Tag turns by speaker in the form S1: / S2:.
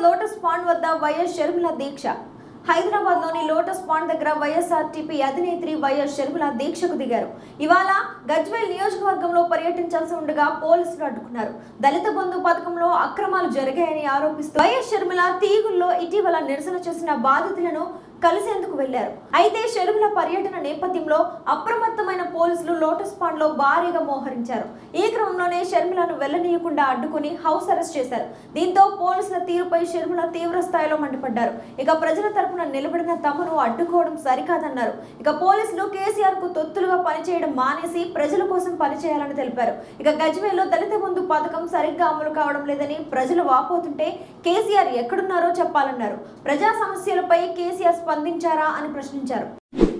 S1: lotus Pond వద్ద Y S Sharmila దీక్ష హైదరాబాద్ లోని లోటస్ పాండ్ దగ్గర వైఎస్ఆర్టీపీ అధినేత్రి వైఎస్ షర్మిల దీక్షకు దిగారు ఇవాళ గజ్వేల్ నియోజకవర్గంలో పర్యటించాల్సి ఉండగా పోలీసులు అడ్డుకున్నారు దళిత బంధు పథకంలో అక్రమాలు జరిగాయని ఆరోపిస్తూ వైఎస్ షర్మిల తీగుల్లో ఇటీవల నిరసన చేసిన బాధితులను కలిసేందుకు వెళ్లారు అయితే షర్మిల పర్యటన నేపథ్యంలో అప్రమత్తమైన పోలీసులు లోటస్ పాండ్ లో భారీగా మోహరించారు ఈ క్రమంలోనే షర్మిలను వెళ్లనీయకుండా అడ్డుకుని హౌస్ అరెస్ట్ చేశారు దీంతో పోలీసుల తీరుపై షర్మిల తీవ్ర స్థాయిలో మండిపడ్డారు ఇక ప్రజల తరపున నిలబడిన తమను అడ్డుకోవడం సరికాదన్నారు ఇక పోలీసులు కేసీఆర్ కు తొత్తులుగా పనిచేయడం మానేసి ప్రజల కోసం పనిచేయాలని తెలిపారు ఇక గజ్వేల్లో దళిత బంధు పథకం సరిగ్గా అమలు కావడం లేదని ప్రజలు వాపోతుంటే కేసీఆర్ ఎక్కడున్నారో చెప్పాలన్నారు ప్రజా సమస్యలపై కేసీఆర్ స్పందించారా అని ప్రశ్నించారు